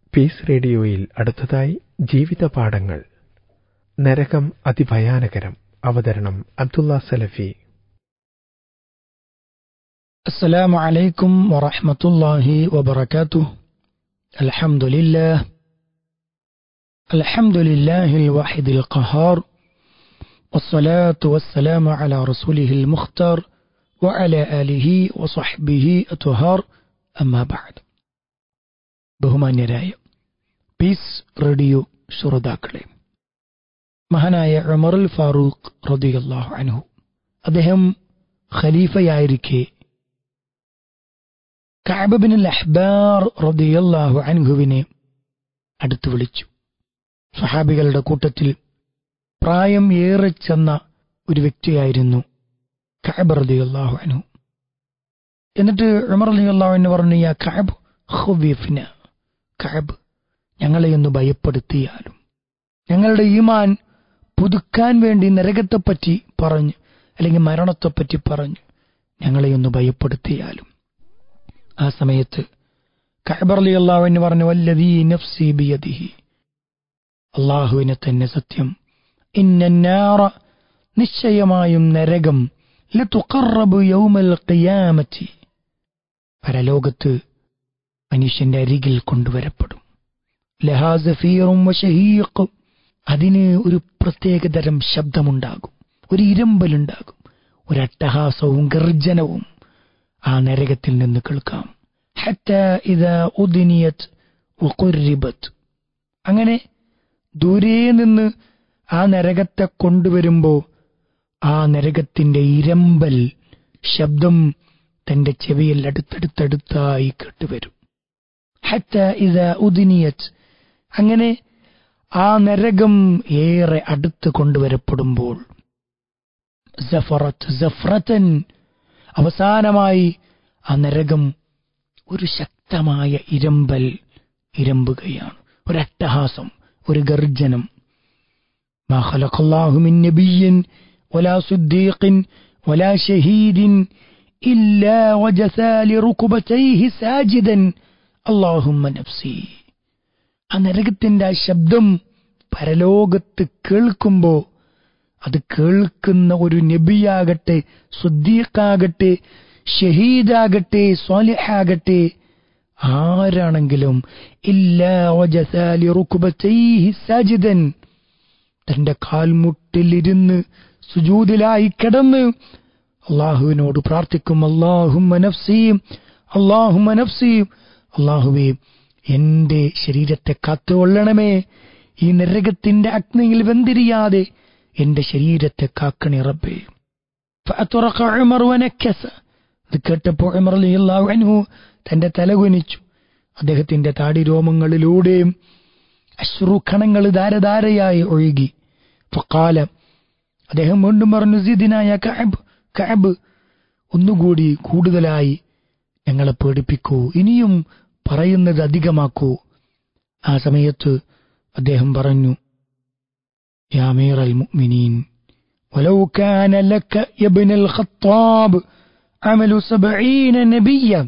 Piece റേഡിയോയിൽ അടുത്തതായി ജീവിതപാഠങ്ങൾ നരകം അതിഭയാനകരം അവതരണം അബ്ദുള്ള സലഫി السلام عليكم ورحمة الله وبركاته الحمد لله الحمد لله الواحد القهار والصلاة والسلام على رسوله المختار وعلى آله وصحبه أطهار أما بعد ബഹുമാന്യരായ പീസ് റേഡിയോ ശ്രോതാക്കളെ മഹാനായ ഉമറുൽ ഫാറൂഖ് റദിയല്ലാഹു അൻഹു അദ്ദേഹം ഖലീഫയായിരിക്കെ കഅബിൻ അഹ്ബാർ റദിയല്ലാഹു അൻഹുവിനെ അടുത്തു വിളിച്ചു സഹാബികളുടെ കൂട്ടത്തിൽ പ്രായം ഏറെ ചെന്ന ഒരു വ്യക്തിയായിരുന്നു കഅബ് റദിയല്ലാഹു അൻഹു എന്നിട്ട് ഉമർ റളിയല്ലാഹു അൻഹു പറഞ്ഞു യാ കഅബ് ഖുവിഫ്ന കഅബ് ഞങ്ങളെ ഒന്ന് ഭയപ്പെടുത്തിയാലും ഞങ്ങളുടെ ഈമാൻ പുതുക്കാൻ വേണ്ടി നരകത്തെപ്പറ്റി പറഞ്ഞു അല്ലെങ്കിൽ മരണത്തെപ്പറ്റി പറഞ്ഞു ഞങ്ങളെ ഒന്ന് ഭയപ്പെടുത്തിയാലും ആ സമയത്ത് കഅബ് റളിയല്ലാഹു അൻഹു പറഞ്ഞു വല്ലദീ നഫ്സി ബിയദിഹി അള്ളാഹുവിനെ തന്നെ സത്യം ഇന്നാറ നിശ്ചയമായും നരകം ലതുഖറബു യൗമൽ ഖിയാമത്തി പരലോകത്ത് മനുഷ്യന്റെ അരികിൽ കൊണ്ടുവരപ്പെടും ലഹാസഫീറും വശഹീഖും അതിന് ഒരു പ്രത്യേകതരം ശബ്ദമുണ്ടാകും ഒരു ഇരമ്പലുണ്ടാകും ഒരു അട്ടഹാസവും ഗർജനവും ആ നരകത്തിൽ നിന്ന് കേൾക്കാം ഹത്ത ഇത ഉദിനിയത് വഖുരിബത് അങ്ങനെ ദൂരെ നിന്ന് ആ നരകത്തെ കൊണ്ടുവരുമ്പോ ആ നരകത്തിന്റെ ഇരമ്പൽ ശബ്ദം തന്റെ ചെവിയിൽ അടുത്തടുത്തടുത്തായി കേട്ടുവരും ഹത്ത ഇത ഉദിനിയത് അങ്ങനെ ആ നരകം ഏറെ അടുത്ത് കൊണ്ടുവരപ്പെടുമ്പോൾ സഫറത്ത് സഫ്രത്തൻ അവസാനമായി ആ നരകം ഒരു ശക്തമായ ഇരമ്പൽ ഇരമ്പുകയാണ് ഒരു അട്ടഹാസം ഒരു ഗർജനം ما خلق الله من نبي ولا صديق ولا شهيد إلا وجثى لركبتيه ساجدا اللهم نفسي ആ നരകത്തിന്റെ ആ ശബ്ദം പരലോകത്ത് കേൾക്കുമ്പോ അത് കേൾക്കുന്ന ഒരു നബിയാകട്ടെ സുദ്ദീഖാകട്ടെ ഷഹീദാകട്ടെ സ്വാലിഹാകട്ടെ ആരാണെങ്കിലും ഇല്ലാജിദൻ തന്റെ കാൽമുട്ടിലിരുന്ന് സുജൂതിലായി കിടന്ന് അള്ളാഹുവിനോട് പ്രാർത്ഥിക്കും അള്ളാഹുമ്മ നഫ്സീം അള്ളാഹുമ്മ നഫ്സീം അള്ളാഹുവേ എന്റെ ശരീരത്തെ കാത്തുകൊള്ളണമേ ഈ നരകത്തിന്റെ അഗ്നിയിൽ വെന്തിരിയാതെ എന്റെ ശരീരത്തെ കാക്കണി റബ്ബേ فأطرق عمر ونكس ഇത് കേട്ടപ്പോൾ ഉമർ റളിയല്ലാഹു അൻഹു തന്റെ തല കുനിച്ചു അദ്ദേഹത്തിന്റെ താടി രോമങ്ങളിലൂടെയും അശ്രുഖണങ്ങൾ ധാരധാരയായി ഒഴുകി ഫക്കാല അദ്ദേഹം വീണ്ടും പറഞ്ഞു സിദിനായ കഅബ് കഅബ് ഒന്നുകൂടി കൂടുതലായി ഞങ്ങളെ പേടിപ്പിക്കൂ ഇനിയും പറയുന്നത് അധികമാക്കൂ ആ സമയത്ത് അദ്ദേഹം പറഞ്ഞു യാ അമീറൽ മുഅ്മിനീൻ ولو كان لك يا ابن الخطاب عمل سبعين نبيا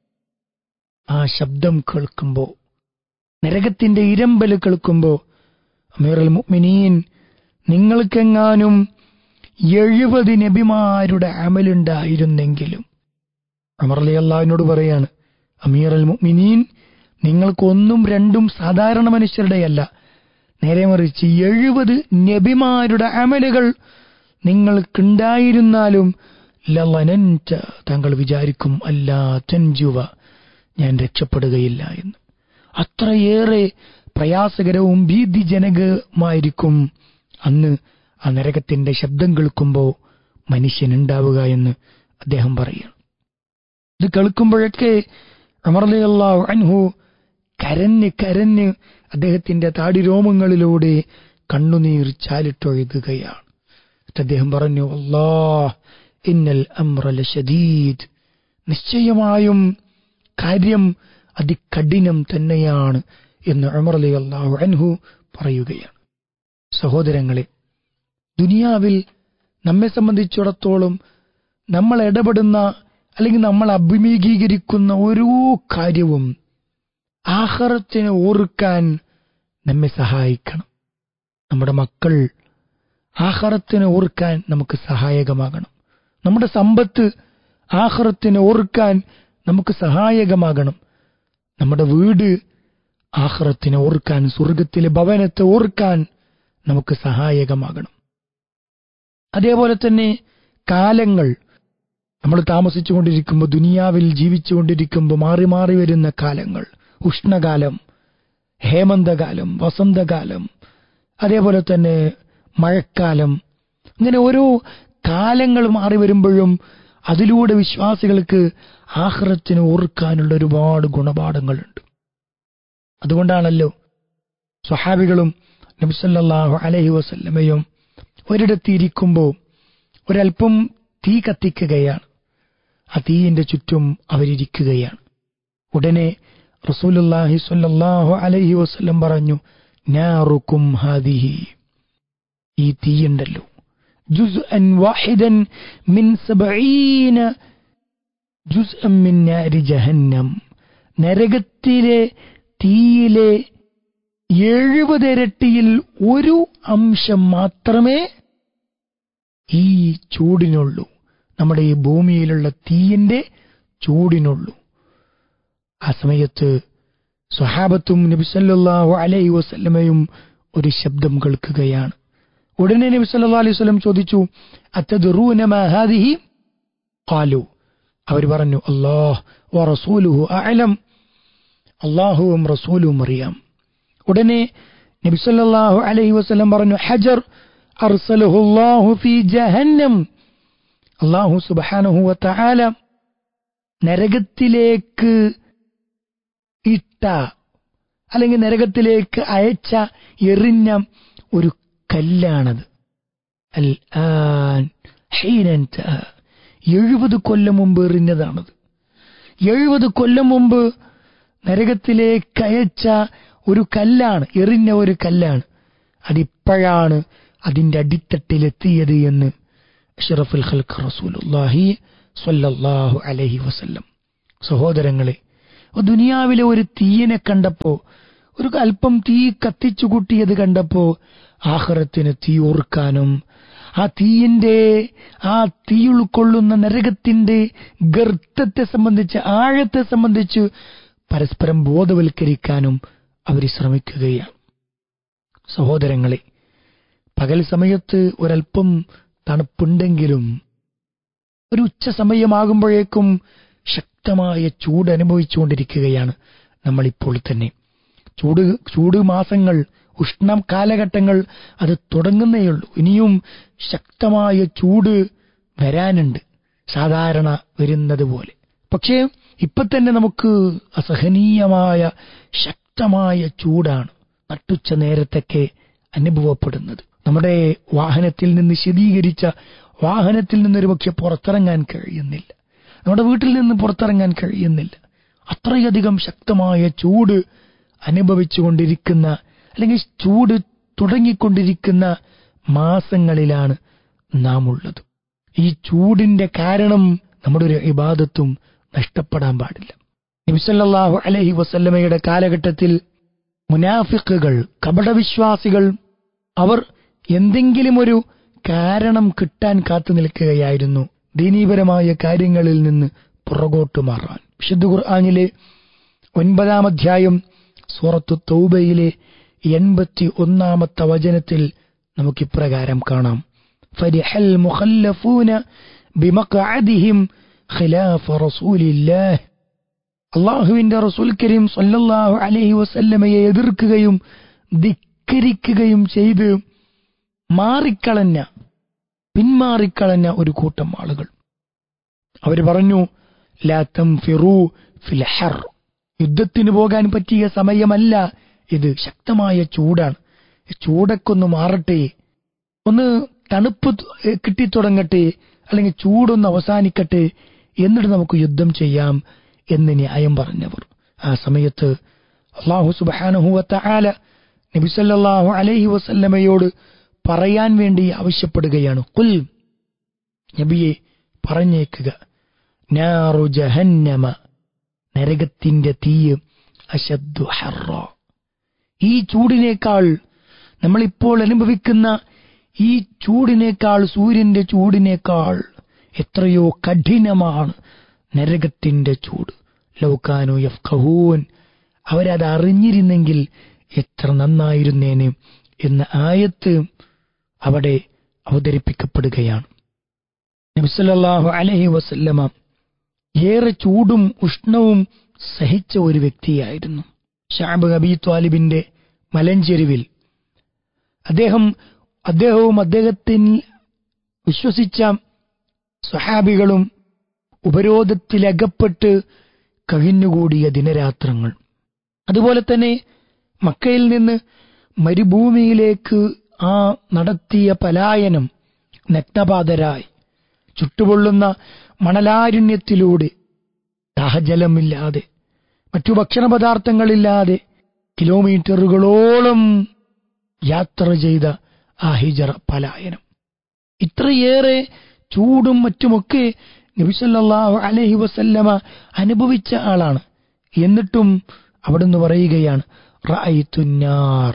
ആ ശബ്ദം കേൾക്കുമ്പോ നരകത്തിന്റെ ഇരമ്പല് കേൾക്കുമ്പോ അമീറൽ മുഅ്മിനീൻ നിങ്ങൾക്കെങ്ങാനും എഴുപത് നബിമാരുടെ അമലുണ്ടായിരുന്നെങ്കിലും അമർ അലി അള്ളാഹിനോട് പറയാണ് അമീർ അൽ മുഅ്മിനീൻ നിങ്ങൾക്ക് ഒന്നും രണ്ടും സാധാരണ മനുഷ്യരുടെയല്ല നേരെ മറിച്ച് എഴുപത് നബിമാരുടെ അമലുകൾ നിങ്ങൾക്കുണ്ടായിരുന്നാലും ലലനൻറ്റ താങ്കൾ വിചാരിക്കും അല്ലാ തൻജുവ ഞാൻ രക്ഷപ്പെടുകയില്ല എന്ന് അത്രയേറെ പ്രയാസകരവും ഭീതിജനകമായിരിക്കും അന്ന് ആ നരകത്തിന്റെ ശബ്ദം കേൾക്കുമ്പോൾ മനുഷ്യനുണ്ടാവുക എന്ന് അദ്ദേഹം പറയുന്നു ഇത് കേൾക്കുമ്പോഴൊക്കെ അമർലയല്ലാഹു അൻഹു കരഞ്ഞ് കരഞ്ഞ് അദ്ദേഹത്തിന്റെ താടിരോമങ്ങളിലൂടെ കണ്ണുനീർ ചാലിട്ടൊഴുകുകയാണ് എന്നിട്ട് അദ്ദേഹം പറഞ്ഞു അല്ലാ ഇന്നൽ അമ്രല ഷദീദ് നിശ്ചയമായും കാര്യം അതികഠിനം തന്നെയാണ് എന്ന് ഉമർ അലി അള്ളാഹു അൻഹു പറയുകയാണ് സഹോദരങ്ങളെ ദുനിയാവിൽ നമ്മെ സംബന്ധിച്ചിടത്തോളം നമ്മൾ ഇടപെടുന്ന അല്ലെങ്കിൽ നമ്മൾ അഭിമുഖീകരിക്കുന്ന ഓരോ കാര്യവും ആഹ്റത്തിനെ ഓർക്കാൻ നമ്മെ സഹായിക്കണം നമ്മുടെ മക്കൾ ആഹ്റത്തിനെ ഓർക്കാൻ നമുക്ക് സഹായകമാകണം നമ്മുടെ സമ്പത്ത് ആഹ്റത്തിനെ ഓർക്കാൻ നമുക്ക് സഹായകമാകണം നമ്മുടെ വീട് ആഹ്റത്തിനെ ഓർക്കാൻ സ്വർഗത്തിലെ ഭവനത്തെ ഓർക്കാൻ നമുക്ക് സഹായകമാകണം അതേപോലെ തന്നെ കാലങ്ങൾ നമ്മൾ താമസിച്ചുകൊണ്ടിരിക്കുമ്പോൾ ദുനിയാവിൽ ജീവിച്ചുകൊണ്ടിരിക്കുമ്പോൾ മാറി മാറി വരുന്ന കാലങ്ങൾ ഉഷ്ണകാലം ഹേമന്തകാലം വസന്തകാലം അതേപോലെ തന്നെ മഴക്കാലം ഇങ്ങനെ ഓരോ കാലങ്ങൾ മാറി വരുമ്പോഴും അതിലൂടെ വിശ്വാസികൾക്ക് ആഹ്റത്തിന് ഓർക്കാനുള്ള ഒരുപാട് ഗുണപാഠങ്ങളുണ്ട് അതുകൊണ്ടാണല്ലോ സ്വഹാബികളും നബിസല്ലാഹു അലഹി വസല്ലമയും ഒരിടത്തിരിക്കുമ്പോൾ ഒരൽപ്പം തീ കത്തിക്കുകയാണ് ആ തീയിന്റെ ചുറ്റും അവരിയ്ക്കുകയാണ് ഉടനെ റസൂലുല്ലാഹി സ്വല്ലല്ലാഹു അലൈഹി വസല്ലം പറഞ്ഞു നാറുക്കും ഹാദിഹി ഈ തീയുണ്ടല്ലോ ജുസ്അൻ വാഹിദൻ മിൻ സബഈന ജുസ്അൻ മിൻ നാരി ജഹന്നം നരകത്തിലെ തീയിലെ എഴുപത് ഇരട്ടിയിൽ ഒരു അംശം മാത്രമേ ഈ ചൂടിനുള്ളൂ നമ്മുടെ ഈ ഭൂമിയിലുള്ള തീയിന്റെ ചൂടിനുള്ളൂ ആ സമയത്ത് സ്വഹാബത്തും നബിസല്ലാഹു അലൈഹി വസല്ലമയും ഒരു ശബ്ദം കേൾക്കുകയാണ് ഉടനെ നബി സല്ലല്ലാഹു അലൈഹി വസല്ലം ചോദിച്ചു അത്തദ്റൂന മാ ഹാദിഹി ഖാലു അവർ പറഞ്ഞു അല്ലാഹ് വ റസൂലുഹു അഅലം അല്ലാഹുവും റസൂലും അറിയാം ഉടനെ നബി സല്ലല്ലാഹു അലൈഹി വസല്ലം പറഞ്ഞു ഹജർ അർസലഹു അല്ലാഹു ഫീ ജഹന്നം അല്ലാഹു സുബ്ഹാനഹു വ തആല നരകത്തിലേക്ക് ഇട്ട അല്ലെങ്കിൽ നരകത്തിലേക്ക് അയച്ച എറിഞ്ഞ ഒരു കല്ലാണത് അൽ ആൻ ഹീനൻ എഴുപത് കൊല്ലം മുമ്പ് എറിഞ്ഞതാണത് എഴുപത് കൊല്ലം മുമ്പ് നരകത്തിലേക്ക് അയച്ച ഒരു കല്ലാണ് എറിഞ്ഞ ഒരു കല്ലാണ് അതിപ്പോഴാണ് അതിന്റെ അടിത്തട്ടിലെത്തിയത് എന്ന് അഷ്റഫുൽ ഖൽഖ് റസൂലുള്ളാഹി സ്വല്ലല്ലാഹു അലൈഹി വസല്ലം സഹോദരങ്ങളെ ദുനിയാവിലെ ഒരു തീയനെ കണ്ടപ്പോ ഒരു അല്പം തീ കത്തിച്ചു കൂട്ടിയത് കണ്ടപ്പോ ആഹ്റത്തിന് തീ ഓർക്കാനും ആ തീയിന്റെ ആ തീ ഉൾക്കൊള്ളുന്ന നരകത്തിന്റെ ഗർത്തത്തെ സംബന്ധിച്ച് ആഴത്തെ സംബന്ധിച്ച് പരസ്പരം ബോധവൽക്കരിക്കാനും അവർ ശ്രമിക്കുകയാണ് സഹോദരങ്ങളെ പകൽ സമയത്ത് ഒരൽപ്പം തണുപ്പുണ്ടെങ്കിലും ഒരു ഉച്ച സമയമാകുമ്പോഴേക്കും ശക്തമായ ചൂട് അനുഭവിച്ചുകൊണ്ടിരിക്കുകയാണ് നമ്മളിപ്പോൾ തന്നെ ചൂട് ചൂട് മാസങ്ങൾ ഉഷ്ണം കാലഘട്ടങ്ങൾ അത് തുടങ്ങുന്നേയുള്ളൂ ഇനിയും ശക്തമായ ചൂട് വരാനുണ്ട് സാധാരണ വരുന്നത് പോലെ പക്ഷേ ഇപ്പൊ തന്നെ നമുക്ക് അസഹനീയമായ ശക്തമായ ചൂടാണ് നട്ടുച്ച നേരത്തൊക്കെ അനുഭവപ്പെടുന്നത് നമ്മുടെ വാഹനത്തിൽ നിന്ന് ശീതീകരിച്ച വാഹനത്തിൽ നിന്ന് ഒരുപക്ഷെ പുറത്തിറങ്ങാൻ കഴിയുന്നില്ല നമ്മുടെ വീട്ടിൽ നിന്ന് പുറത്തിറങ്ങാൻ കഴിയുന്നില്ല അത്രയധികം ശക്തമായ ചൂട് അനുഭവിച്ചുകൊണ്ടിരിക്കുന്ന അല്ലെങ്കിൽ ചൂട് തുടങ്ങിക്കൊണ്ടിരിക്കുന്ന മാസങ്ങളിലാണ് നാം ഉള്ളത് ഈ ചൂടിന്റെ കാരണം നമ്മുടെ ഒരു ഇബാദത്തും നഷ്ടപ്പെടാൻ പാടില്ല നബിസല്ലാഹു അലഹി വസല്ലമയുടെ കാലഘട്ടത്തിൽ മുനാഫിക്കുകൾ കപടവിശ്വാസികൾ അവർ എന്തെങ്കിലും ഒരു കാരണം കിട്ടാൻ കാത്തു നിൽക്കുകയായിരുന്നു ദീനീപരമായ കാര്യങ്ങളിൽ നിന്ന് പുറകോട്ട് മാറാൻ വിശുദ്ധ ഖുർആാനിലെ ഒൻപതാം അധ്യായം സൂറത്തു തൗബയിലെ എൺപത്തി ഒന്നാമത്തെ വചനത്തിൽ നമുക്കിപ്രകാരം കാണാം ഫരിഹൽ മുഖല്ലഫൂന ബിമഖഅദിഹിം ഖിലാഫ റസൂലില്ലാഹ് അള്ളാഹുവിന്റെ റസൂൽ കരീം സല്ലല്ലാഹു അലൈഹി വസല്ലമയെ എതിർക്കുകയും ധിക്കരിക്കുകയും ചെയ്ത് മാറിക്കളഞ്ഞ പിന്മാറിക്കളഞ്ഞ ഒരു കൂട്ടം ആളുകൾ അവർ പറഞ്ഞു ലാ തംഫിറൂ ഫിൽ ഹർ യുദ്ധത്തിന് പോകാൻ പറ്റിയ സമയമല്ല ഇത് ശക്തമായ ചൂടാണ് ചൂടൊക്കെ ഒന്ന് മാറട്ടെ ഒന്ന് തണുപ്പ് കിട്ടിത്തുടങ്ങട്ടെ അല്ലെങ്കിൽ ചൂടൊന്ന് അവസാനിക്കട്ടെ എന്നിട്ട് നമുക്ക് യുദ്ധം ചെയ്യാം എന്ന് ന്യായം പറഞ്ഞവർ ആ സമയത്ത് അള്ളാഹു സുബാനഹുവത്ത ആല നബിസല്ലാഹു അലൈഹി വസല്ലമയോട് പറയാൻ വേണ്ടി ആവശ്യപ്പെടുകയാണ് കുൽ നബിയെ പറഞ്ഞേക്കുക നാറു ജഹന്നമ നരകത്തിന്റെ തീയ് അശദ്ദു ഹർറ ഈ ചൂടിനേക്കാൾ നമ്മളിപ്പോൾ അനുഭവിക്കുന്ന ഈ ചൂടിനേക്കാൾ സൂര്യന്റെ ചൂടിനേക്കാൾ എത്രയോ കഠിനമാണ് നരകത്തിന്റെ ചൂട് ലൗക്കാനു യഫ്ഖഹൂൻ അവരത് അറിഞ്ഞിരുന്നെങ്കിൽ എത്ര നന്നായിരുന്നേനെ എന്ന ആയത്ത് അവിടെ അവതരിപ്പിക്കപ്പെടുകയാണ് നബിസല്ലാഹു അലഹി വസല്ലമ ഏറെ ചൂടും ഉഷ്ണവും സഹിച്ച ഒരു വ്യക്തിയായിരുന്നു ഷാബ് അബി ത്വാലിബിന്റെ മലഞ്ചെരുവിൽ അദ്ദേഹം അദ്ദേഹവും അദ്ദേഹത്തിൽ വിശ്വസിച്ച സ്വഹാബികളും ഉപരോധത്തിലകപ്പെട്ട് കഴിഞ്ഞുകൂടിയ ദിനരാത്രങ്ങൾ അതുപോലെ തന്നെ മക്കയിൽ നിന്ന് മരുഭൂമിയിലേക്ക് ആ നടത്തിയ പലായനം നഗ്നപാതരായി ചുട്ടുപൊള്ളുന്ന മണലാരുണ്യത്തിലൂടെ ദാഹജലമില്ലാതെ മറ്റു ഭക്ഷണ പദാർത്ഥങ്ങളില്ലാതെ കിലോമീറ്ററുകളോളം യാത്ര ചെയ്ത ആ ഹിജറ പലായനം ഇത്രയേറെ ചൂടും മറ്റുമൊക്കെ നബിസല്ലാഹു അലഹി വസല്ലമ അനുഭവിച്ച ആളാണ് എന്നിട്ടും അവിടുന്ന് പറയുകയാണ് റഅയ്തുന്നാർ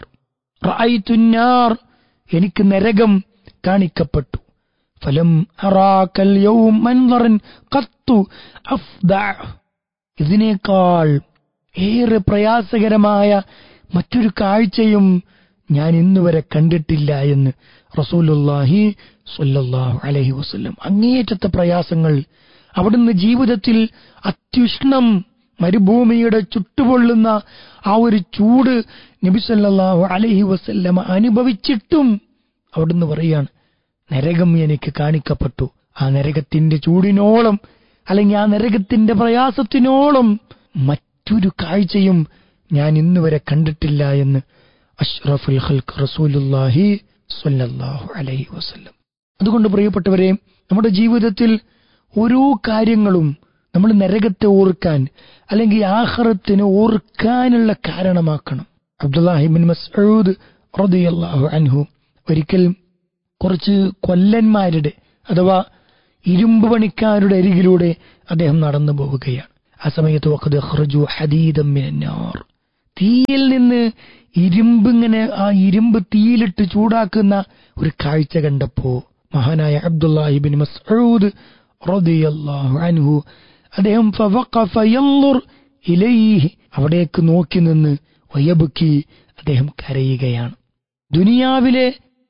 റഅയ്തുന്നാർ എനിക്ക് നരകം കാണിക്കപ്പെട്ടു ഫലം അറാക്കൽ യൗം മൻദറൻ ഖത്തു അഫ്ദഅ ഇതിനേക്കാൾ ഏറെ പ്രയാസകരമായ മറ്റൊരു കാഴ്ചയും ഞാൻ ഇന്നുവരെ കണ്ടിട്ടില്ല എന്ന് റസൂലുല്ലാഹി സ്വല്ലല്ലാഹു അലൈഹി വസല്ലം അങ്ങേയറ്റത്തെ പ്രയാസങ്ങൾ അവിടുന്ന് ജീവിതത്തിൽ അത്യുഷ്ണം മരുഭൂമിയുടെ ചുട്ടുപൊള്ളുന്ന ആ ഒരു ചൂട് നബി സല്ലല്ലാഹു അലൈഹി വസല്ലമ അനുഭവിച്ചിട്ടും അവിടുന്ന് പറയാണ് നരകം എനിക്ക് കാണിക്കപ്പെട്ടു ആ നരകത്തിന്റെ ചൂടിനോളം അല്ലെങ്കിൽ ആ നരകത്തിന്റെ പ്രയാസത്തിനോളം മറ്റൊരു കാഴ്ചയും ഞാൻ ഇന്നുവരെ കണ്ടിട്ടില്ല എന്ന് അഷ്റഫുൽ ഖൽക്ക് റസൂലുല്ലാഹി സ്വല്ലല്ലാഹു അലൈഹി വസല്ലം അതുകൊണ്ട് പ്രിയപ്പെട്ടവരെ നമ്മുടെ ജീവിതത്തിൽ ഓരോ കാര്യങ്ങളും നമ്മൾ നരകത്തെ ഓർക്കാൻ അല്ലെങ്കിൽ ആഹ്റത്തിന് ഓർക്കാനുള്ള കാരണമാക്കണം അബ്ദുല്ലാഹിബിൻ മസ്ഊദ് റളിയല്ലാഹു അൻഹു ഒരിക്കൽ കുറച്ച് കൊല്ലന്മാരുടെ അഥവാ ഇരുമ്പ് പണിക്കാരുടെ അരികിലൂടെ അദ്ദേഹം നടന്നു പോവുകയാണ് ആ സമയത്ത് വഖദ് അഖ്റജു ഹദീദം മിനന്നാർ തീയിൽ നിന്ന് ഇരുമ്പ് ഇങ്ങനെ ആ ഇരുമ്പ് തീയിലിട്ട് ചൂടാക്കുന്ന ഒരു കാഴ്ച കണ്ടപ്പോ മഹാനായ അബ്ദുല്ലാഹിബിൻ മസ്ഊദ് റളിയല്ലാഹു അൻഹു അദ്ദേഹം ഫവഖഫ യൻദുർ ഇലൈഹി അവിടേക്ക് നോക്കി നിന്ന് വയബുക്കി അദ്ദേഹം കരയുകയാണ് ദുനിയാവിലെ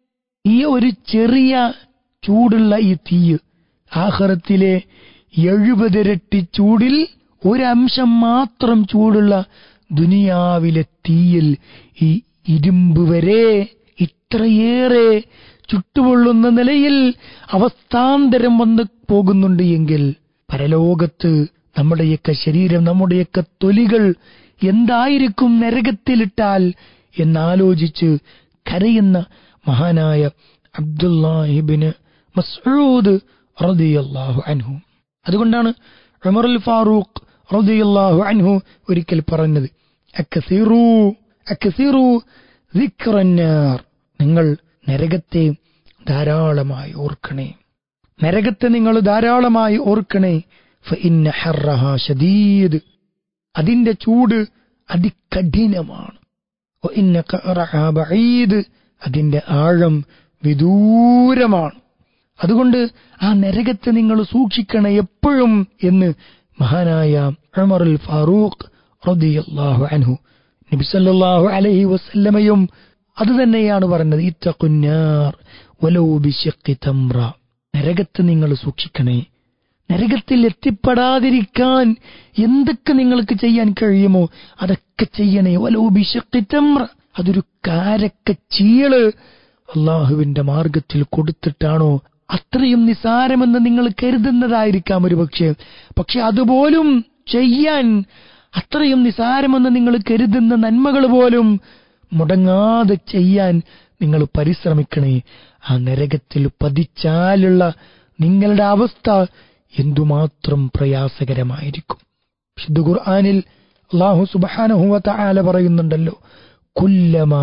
ഈ ഒരു ചെറിയ ചൂടുള്ള ഈ തീയ് ആഹ്റത്തിലെ എഴുപതിരട്ടി ചൂടിൽ ഒരംശം മാത്രം ചൂടുള്ള ദുനിയാവിലെ തീയിൽ ഈ ഇരുമ്പ് വരെ ഇത്രയേറെ ചുട്ടുപൊള്ളുന്ന നിലയിൽ അവസ്ഥാന്തരം വന്ന് പോകുന്നുണ്ട് എങ്കിൽ പരലോകത്ത് നമ്മുടെയൊക്കെ ശരീരം നമ്മുടെയൊക്കെ തൊലികൾ എന്തായിരിക്കും നരകത്തിലിട്ടാൽ എന്നാലോചിച്ച് കരയുന്ന മഹാനായ അബ്ദുല്ലാഹിബിന് മസ്ഊദ് റളിയല്ലാഹു അൻഹു അതുകൊണ്ടാണ് ഉമറുൽ ഫാറൂഖ് റളിയല്ലാഹു അൻഹു ഒരിക്കൽ പറഞ്ഞത് അക്കസിറു അക്കസിറു ദിക്റന്നാർ നിങ്ങൾ നരകത്തെ ധാരാളമായി ഓർക്കണേ നരകത്തെ നിങ്ങൾ ധാരാളമായി ഓർക്കണേ ഫഇന്ന ഹർറഹാ ഷദീദ് അതിന്റെ ചൂട് അതികഠിനമാണ് വഇന്ന ഖറഹാ ബഈദ് അതിന്റെ ആഴം വിദൂരമാണ് അതുകൊണ്ട് ആ നരകത്തെ നിങ്ങൾ സൂക്ഷിക്കണേ എപ്പോഴും എന്ന് മഹാനായ ഉമറുൽ ഫാറൂഖ് റളിയല്ലാഹു അൻഹു നബി സല്ലല്ലാഹു അലൈഹി വസല്ലമയും അത് തന്നെയാണ് പറഞ്ഞത് ഇത്തഖുന്നാർ വലൗ ബിശഖി തംറ നരകത്തെ നിങ്ങൾ സൂക്ഷിക്കണേ നരകത്തിൽ എത്തിപ്പെടാതിരിക്കാൻ എന്തൊക്കെ നിങ്ങൾക്ക് ചെയ്യാൻ കഴിയുമോ അതൊക്കെ ചെയ്യണേ വലൗ ബിശഖി തംറ അതൊരു കാരക്ക ചീള് അള്ളാഹുവിന്റെ മാർഗത്തിൽ കൊടുത്തിട്ടാണോ അത്രയും നിസാരമെന്ന് നിങ്ങൾ കരുതുന്നതായിരിക്കാം ഒരു പക്ഷേ പക്ഷെ അതുപോലും ചെയ്യാൻ അത്രയും നിസാരമെന്ന് നിങ്ങൾ കരുതുന്ന നന്മകൾ പോലും മുടങ്ങാതെ ചെയ്യാൻ നിങ്ങൾ പരിശ്രമിക്കണേ ആ നരകത്തിൽ പതിച്ചാലുള്ള നിങ്ങളുടെ അവസ്ഥ എന്തുമാത്രം പ്രയാസകരമായിരിക്കും വിശുദ്ധ ഖുർആനിൽ അള്ളാഹു സുബാനഹുവ തആല പറയുന്നുണ്ടല്ലോ കുല്ലമാ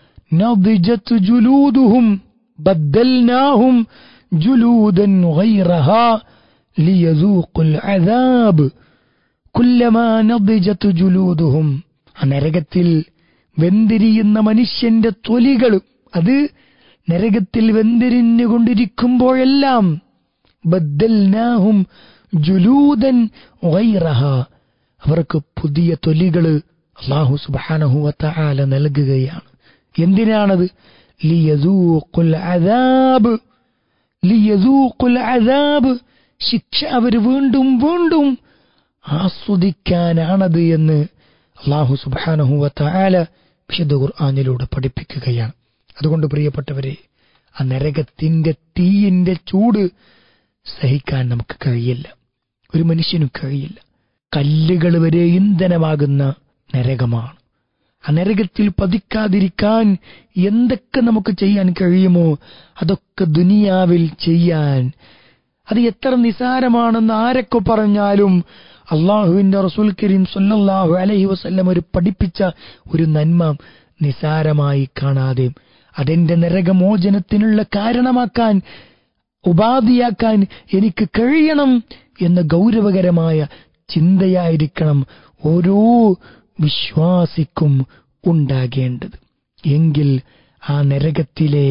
നദിജത് ജുലൂദുഹും ബദ്ദൽനാഹും ജുലൂദൻ ഗൈറഹാ ലിയസൂഖുൽ അദാബ് കുല്ലമാ നദിജത് ജുലൂദുഹും ആ നരകത്തിൽ വെന്തിരിയുന്ന മനുഷ്യന്റെ തൊലികൾ അത് നരകത്തിൽ വെന്തിരിഞ്ഞുകൊണ്ടിരിക്കുമ്പോഴെല്ലാം ബദ്ദൽനാഹും ജുലൂദൻ ഗൈറഹ അവർക്ക് പുതിയ തൊലികള് അള്ളാഹു സുബാനഹുവല നൽകുകയാണ് എന്തിനാണത് ലിയസൂഖുൽ അദാബ് ലിയസൂഖുൽ അദാബ് ശിക്ഷ അവർ വീണ്ടും വീണ്ടും ആസ്വദിക്കാനാണത് എന്ന് അള്ളാഹു സുബാനഹുവല വിശുദ്ധ ഖുർആാനിലൂടെ പഠിപ്പിക്കുകയാണ് അതുകൊണ്ട് പ്രിയപ്പെട്ടവരെ ആ നരകത്തിന്റെ തീയിന്റെ ചൂട് സഹിക്കാൻ നമുക്ക് കഴിയില്ല ഒരു മനുഷ്യനും കഴിയില്ല കല്ലുകൾ വരെ ഇന്ധനമാകുന്ന നരകമാണ് ആ നരകത്തിൽ പതിക്കാതിരിക്കാൻ എന്തൊക്കെ നമുക്ക് ചെയ്യാൻ കഴിയുമോ അതൊക്കെ ദുനിയാവിൽ ചെയ്യാൻ അത് എത്ര നിസാരമാണെന്ന് ആരൊക്കെ പറഞ്ഞാലും അള്ളാഹുവിന്റെ റസൂൽ കരീം സല്ലല്ലാഹു അലൈഹി വസല്ലം ഒരു പഠിപ്പിച്ച ഒരു നന്മ നിസാരമായി കാണാതെ അതെന്റെ നരകമോചനത്തിനുള്ള കാരണമാക്കാൻ ഉപാധിയാക്കാൻ എനിക്ക് കഴിയണം എന്ന ഗൗരവകരമായ ചിന്തയായിരിക്കണം ഓരോ വിശ്വാസിക്കും ഉണ്ടാകേണ്ടത് എങ്കിൽ ആ നരകത്തിലെ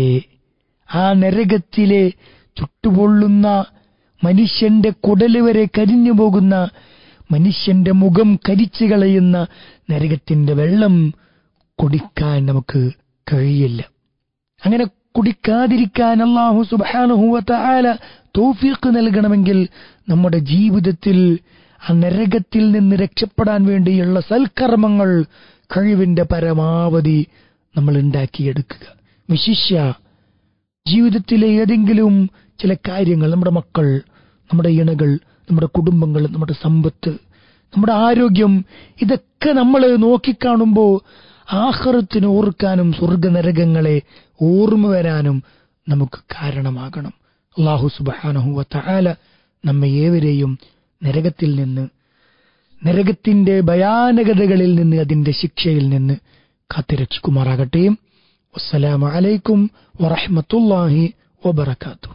ആ നരകത്തിലെ ചുട്ടുപൊള്ളുന്ന മനുഷ്യന്റെ കുടല് വരെ കരിഞ്ഞു പോകുന്ന മനുഷ്യന്റെ മുഖം കരിച്ചു കളയുന്ന നരകത്തിന്റെ വെള്ളം കുടിക്കാൻ നമുക്ക് കഴിയില്ല അങ്ങനെ കുടിക്കാതിരിക്കാൻ അള്ളാഹു സുബാനുഹൂവത്ത ആല തോഫീക്ക് നൽകണമെങ്കിൽ നമ്മുടെ ജീവിതത്തിൽ ആ നരകത്തിൽ നിന്ന് രക്ഷപ്പെടാൻ വേണ്ടിയുള്ള സൽക്കർമ്മങ്ങൾ കഴിവിന്റെ പരമാവധി നമ്മൾ ഉണ്ടാക്കിയെടുക്കുക വിശിഷ്യ ജീവിതത്തിലെ ഏതെങ്കിലും ചില കാര്യങ്ങൾ നമ്മുടെ മക്കൾ നമ്മുടെ ഇണകൾ നമ്മുടെ കുടുംബങ്ങൾ നമ്മുടെ സമ്പത്ത് നമ്മുടെ ആരോഗ്യം ഇതൊക്കെ നമ്മൾ നോക്കിക്കാണുമ്പോൾ ആഹ്റത്തിന് ഓർക്കാനും സ്വർഗനരകങ്ങളെ ഓർമ്മ വരാനും നമുക്ക് കാരണമാകണം അള്ളാഹു സുബാനഹുവ തആല നമ്മെ ഏവരെയും നരകത്തിൽ നിന്ന് നരകത്തിന്റെ ഭയാനകതകളിൽ നിന്ന് അതിന്റെ ശിക്ഷയിൽ നിന്ന് കാത്തുരക്ഷിക്കുമാറാകട്ടെ വസ്സലാമു അലൈക്കും വറഹ്മത്തുള്ളാഹി വബറകാതുഹു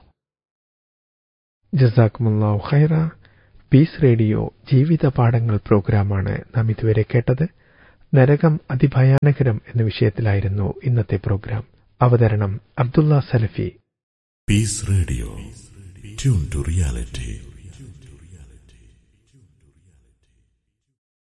ജസാക്കുമുല്ലാഹു ഖൈറ പീസ് റേഡിയോ ജീവിത പാഠങ്ങൾ പ്രോഗ്രാമാണ് നാം ഇതുവരെ കേട്ടത് നരകം അതിഭയാനകരം എന്ന വിഷയത്തിലായിരുന്നു ഇന്നത്തെ പ്രോഗ്രാം അവതരണം അബ്ദുള്ള സലഫി Peace Radio. Tune to reality.